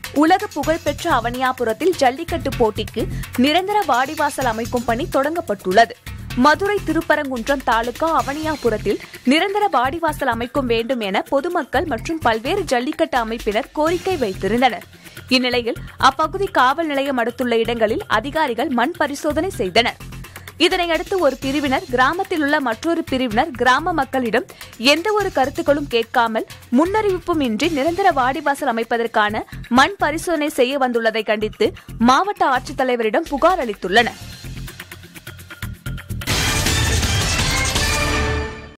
உலக புகழ்பெற்ற அவனியாபுரத்தில் ஜல்லிக்கட்டு போட்டிக்கு நிரந்தர வாடிவாசல் அமைக்கும் பணி தொடங்கப்பட்டுள்ளது மதுரை திருப்பரங்குன்றம் தாலுகா அவனியாபுரத்தில் நிரந்தர வாடிவாசல் அமைக்கும் வேண்டும் என பொதுமக்கள் மற்றும் பல்வேறு ஜல்லிக்கட்டு அமைப்பினர் கோரிக்கை வைத்திருந்தனர் இந்நிலையில் அப்பகுதி காவல் நிலையம் அடுத்துள்ள இடங்களில் அதிகாரிகள் மண் பரிசோதனை செய்தனர் இதனையடுத்து ஒரு பிரிவினர் கிராமத்தில் உள்ள மற்றொரு பிரிவினர் கிராம மக்களிடம் எந்த ஒரு கருத்துக்களும் கேட்காமல் முன்னறிவிப்பும் இன்றி நிரந்தர வாடிவாசல் அமைப்பதற்கான மண் பரிசோதனை செய்ய வந்துள்ளதை கண்டித்து மாவட்ட ஆட்சித்தலைவரிடம் புகார் அளித்துள்ளனர்